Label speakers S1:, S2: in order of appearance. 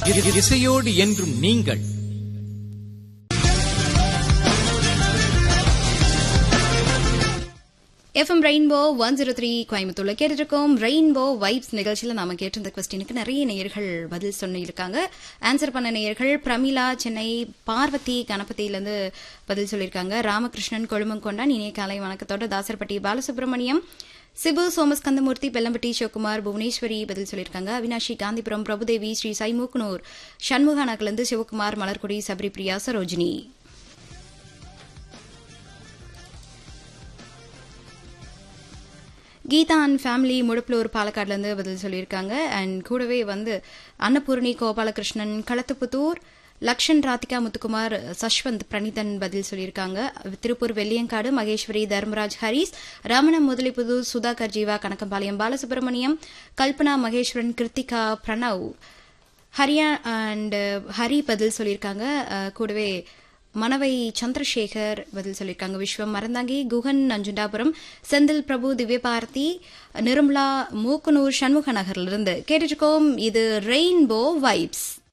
S1: இசையோடு என்றும் நீங்கள்
S2: FM Rainbow one zero three கோயம்புத்தூர்ல கேட்டுருக்கோம் ரெயின்போ வைப்ஸ் நிகழ்ச்சியில நாம கேட்டிருந்த கொஸ்டினுக்கு நிறைய நேயர்கள் பதில் சொல்லியிருக்காங்க ஆன்சர் பண்ண நேயர்கள் பிரமிளா சென்னை பார்வதி கணபதியிலிருந்து பதில் சொல்லியிருக்காங்க ராமகிருஷ்ணன் கொழுமங்கொண்டான் இனிய காலை வணக்கத்தோட தாசர்பட்டி பாலசுப்ரமணியம் சிபு சோமஸ்கந்தமூர்த்தி பெல்லம்பட்டி சிவகுமார் புவனேஸ்வரி பதில் சொல்லியிருக்காங்க அவினாஷி காந்திபுரம் பிரபுதேவி ஸ்ரீ சைமூக்குனூர் சண்முகா நகர்லேருந்து சிவகுமார் மலர்கொடி சபரி பிரியா சரோஜினி கீதா அண்ட் ஃபேமிலி முடுப்புலூர் பாலக்காடுலேருந்து பதில் சொல்லியிருக்காங்க அண்ட் கூடவே வந்து அன்னபூர்ணி கோபாலகிருஷ்ணன் களத்துப்புத்தூர் லக்ஷன் ராதிகா முத்துக்குமார் சஷ்வந்த் பிரணீதன் பதில் சொல்லியிருக்காங்க திருப்பூர் வெள்ளியங்காடு மகேஸ்வரி தர்மராஜ் ஹரிஸ் ரமண முதலிப்புதூர் சுதாகர் ஜீவா கணக்கம்பாளையம் பாலசுப்ரமணியம் கல்பனா மகேஸ்வரன் கிருத்திகா பிரணவ் ஹரியா அண்ட் ஹரி பதில் சொல்லியிருக்காங்க அஹ், கூடவே மணவை சந்திரசேகர் பதில் சொல்லியிருக்காங்க விஸ்வம் மறந்தாங்கி குகன் நஞ்சுண்டாபுரம் செந்தில் பிரபு திவ்யபாரதி நிர்மலா மூக்கனூர் சண்முக நகர்ல இருந்து கேட்டுருக்கோம் இது ரெயின்போ வைப்ஸ்